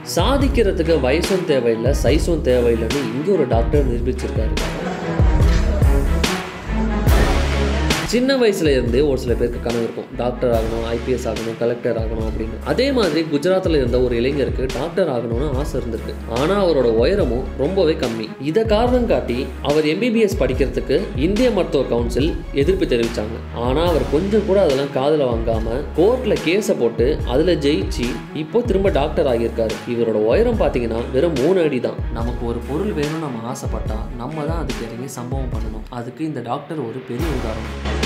சாதிக்கிறதுக்கு வயசும் தேவையில்லை சைஸும் தேவையில்லைன்னு இங்கே ஒரு டாக்டர் நிரூபிச்சிருக்காரு சின்ன வயசுல இருந்தே ஒரு சில பேருக்கு கனவு இருக்கும் டாக்டர் ஆகணும் ஐபிஎஸ் ஆகணும் கலெக்டர் ஆகணும் அப்படின்னு அதே மாதிரி குஜராத்தில் இருந்த ஒரு இளைஞருக்கு டாக்டர் ஆகணும்னு ஆசை இருந்திருக்கு ஆனா அவரோட உயரமும் ரொம்பவே கம்மி இதை காரணம் காட்டி அவர் எம்பிபிஎஸ் படிக்கிறதுக்கு இந்திய மருத்துவ கவுன்சில் எதிர்ப்பு தெரிவிச்சாங்க ஆனா அவர் கொஞ்சம் கூட அதெல்லாம் காதுல வாங்காம கோர்ட்ல கேஸை போட்டு அதுல ஜெயிச்சு இப்போ திரும்ப டாக்டர் ஆகியிருக்காரு இவரோட உயரம் பார்த்தீங்கன்னா வெறும் மூணு அடி தான் நமக்கு ஒரு பொருள் வேணும்னு நம்ம ஆசைப்பட்டா நம்ம தான் அதுக்கு இறங்கி சம்பவம் பண்ணணும் அதுக்கு இந்த டாக்டர் ஒரு பெரிய உதாரணம்